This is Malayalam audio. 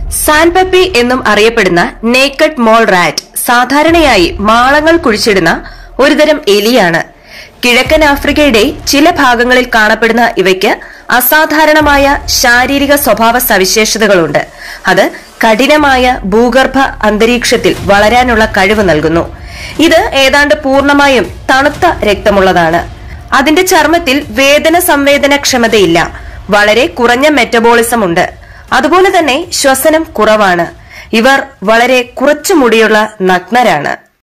സാൻപപ്പി എന്നും അറിയപ്പെടുന്ന നേക്കഡ് മോൾ റാറ്റ് സാധാരണയായി മാളങ്ങൾ കുഴിച്ചിടുന്ന ഒരുതരം എലിയാണ് കിഴക്കൻ ആഫ്രിക്കയുടെ ചില ഭാഗങ്ങളിൽ കാണപ്പെടുന്ന ഇവയ്ക്ക് അസാധാരണമായ ശാരീരിക സ്വഭാവ സവിശേഷതകളുണ്ട് അത് കഠിനമായ ഭൂഗർഭ അന്തരീക്ഷത്തിൽ വളരാനുള്ള കഴിവ് നൽകുന്നു ഇത് ഏതാണ്ട് പൂർണ്ണമായും തണുത്ത രക്തമുള്ളതാണ് അതിന്റെ ചർമ്മത്തിൽ വേദന സംവേദനക്ഷമതയില്ല വളരെ കുറഞ്ഞ മെറ്റബോളിസം ഉണ്ട് അതുപോലെ തന്നെ ശ്വസനം കുറവാണ് ഇവർ വളരെ കുറച്ചു മുടിയുള്ള നഗ്നരാണ്